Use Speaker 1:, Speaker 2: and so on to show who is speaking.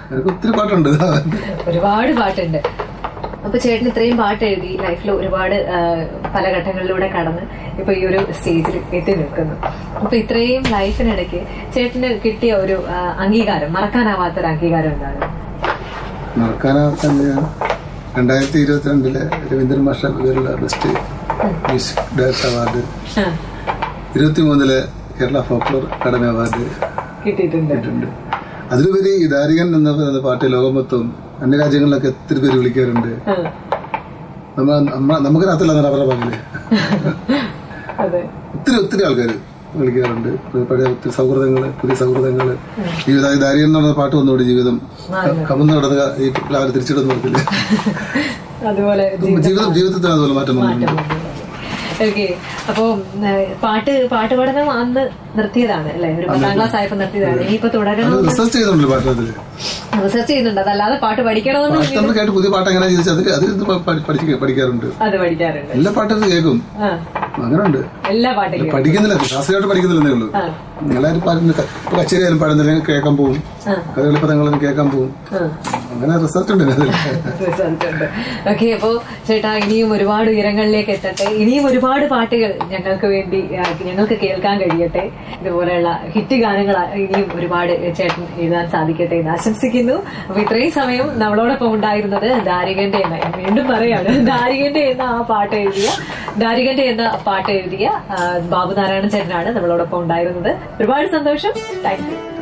Speaker 1: എനിക്ക് ഒത്തിരി പാട്ടുണ്ട്
Speaker 2: ഒരുപാട് പാട്ടുണ്ട് അപ്പൊ ചേട്ടൻ ഇത്രയും പാട്ട് എഴുതി ലൈഫിൽ ഒരുപാട് ആ, പല ഘട്ടങ്ങളിലൂടെ കടന്ന് ഇപ്പൊ ഈ ഒരു സ്റ്റേജിൽ എത്തി നിൽക്കുന്നു അപ്പൊ ഇത്രയും ലൈഫിനിടയ്ക്ക് ചേട്ടന് കിട്ടിയ ഒരു ആ, അംഗീകാരം മറക്കാനാവാത്ത ഒരു അംഗീകാരം എന്താണ്
Speaker 1: മറക്കാനാവാത്ത രണ്ടായിരത്തി ഇരുപത്തിരണ്ടിലെ രവീന്ദ്രൻ മാഷ പേരുള്ള ബെസ്റ്റ് മ്യൂസിക് ഡയറക്ടർ അവാർഡ്
Speaker 2: ആ,
Speaker 1: ഇരുപത്തി മൂന്നിലെ കേരള ഫോക്ലോർ അക്കാദമി അവാർഡ്
Speaker 2: കിട്ടിയിട്ടുണ്ട്
Speaker 1: കിട്ടിയിട്ടുണ്ട് അതിലുപരി ദാരികൻ എന്ന പറയുന്ന പാട്ട് ലോകം മൊത്തം അന്യരാജ്യങ്ങളിലൊക്കെ ഒത്തിരി പേര് വിളിക്കാറുണ്ട്
Speaker 2: ആ,
Speaker 1: നമ്മ നമ്മ- നമുക്ക് രാത്രിയില്ല അവരുടെ പങ്കില്
Speaker 2: അതെ
Speaker 1: ഒത്തിരി ഒത്തിരി ആൾക്കാർ വിളിക്കാറുണ്ട് പഴയ ഒത്തിരി സൗഹൃദങ്ങള് പുതിയ സൗഹൃദങ്ങള് ജീവിത ദാരികൻ എന്ന് പറഞ്ഞ പാട്ട് വന്നോട് ജീവിതം കമന്ന് കിടന്നുക ഈ രാവിലെ തിരിച്ചിടുന്ന പറഞ്ഞില്ലേ
Speaker 2: അതുപോലെ
Speaker 1: ജീവിതം ജീവിതത്തിന് അതുപോലെ മാറ്റം വന്നിട്ടുണ്ട്
Speaker 2: ഓക്കെ അപ്പോ പാട്ട് പാട്ട് പഠനം അന്ന് നിർത്തിയതാണ് അല്ലെ ഒരു പത്താം ക്ലാസ് ആയപ്പോ നിർത്തിയതാണ് ഇനിയിപ്പോ തുടരണം
Speaker 1: റിസർച്ച് ചെയ്യുന്നുണ്ട് പാട്ടിനകത്തില്
Speaker 2: റിസർച്ച് ചെയ്യുന്നുണ്ട് അതല്ലാതെ പാട്ട് പഠിക്കണമെന്ന്
Speaker 1: പാട്ട് നമ്മൾ കേട്ട് പുതിയ പാട്ട് എങ്ങനെ ചോദിച്ചാൽ അത് അതിൽ പഠിച്ച് പഠിക്കാറുണ്ട്
Speaker 2: അത് പഠിക്കാറുണ്ട്
Speaker 1: എല്ലാ പാട്ടും കേൾക്കും
Speaker 2: ആ
Speaker 1: അങ്ങനെ ഉണ്ട്
Speaker 2: എല്ലാ പാട്ടും
Speaker 1: പഠിക്കുന്നില്ല ശാസ്ത്രീയമായിട്ട് പഠിക്കുന്നില്ലെന്നേ ഉള്ളൂ
Speaker 2: ആ.
Speaker 1: എല്ലാവരും പാടുന്ന ഇപ്പൊ കച്ചേരിയായാലും പാടുന്നില്ല കേൾക്കാൻ പോകും
Speaker 2: ആ.
Speaker 1: കഥകളി പദങ്ങളും കേൾക്കാൻ പോകും
Speaker 2: ആ
Speaker 1: അങ്ങനെ റിസർച്ച് ഉണ്ട് അതിൽ
Speaker 2: റിസൾട്ട് ഉണ്ട് ഓക്കെ അപ്പോ ചേട്ടാ ഇനിയും ഒരുപാട് ഉയരങ്ങളിലേക്ക് എത്തട്ടെ ഇനിയും ഒരുപാട് പാട്ടുകൾ ഞങ്ങൾക്ക് വേണ്ടി ആ, ഞങ്ങൾക്ക് കേൾക്കാൻ കഴിയട്ടെ ഇതുപോലെയുള്ള ഹിറ്റ് ഗാനങ്ങൾ ഇനിയും ഒരുപാട് ചേട്ടൻ എഴുതാൻ സാധിക്കട്ടെ എന്ന് ആശംസിക്കുന്നു അപ്പൊ ഇത്രയും സമയം നമ്മളോടൊപ്പം ഉണ്ടായിരുന്നത് ദാരികന്റെ എന്ന വീണ്ടും പറയാണ് ദാരികന്റെ എന്ന ആ പാട്ട് എഴുതിയ ദാരികന്റെ എന്ന പാട്ട് എഴുതിയ ആ, ബാബുനാരായണൻ ചേട്ടനാണ് നമ്മളോടൊപ്പം ഉണ്ടായിരുന്നത് ഒരുപാട് സന്തോഷം താങ്ക് യു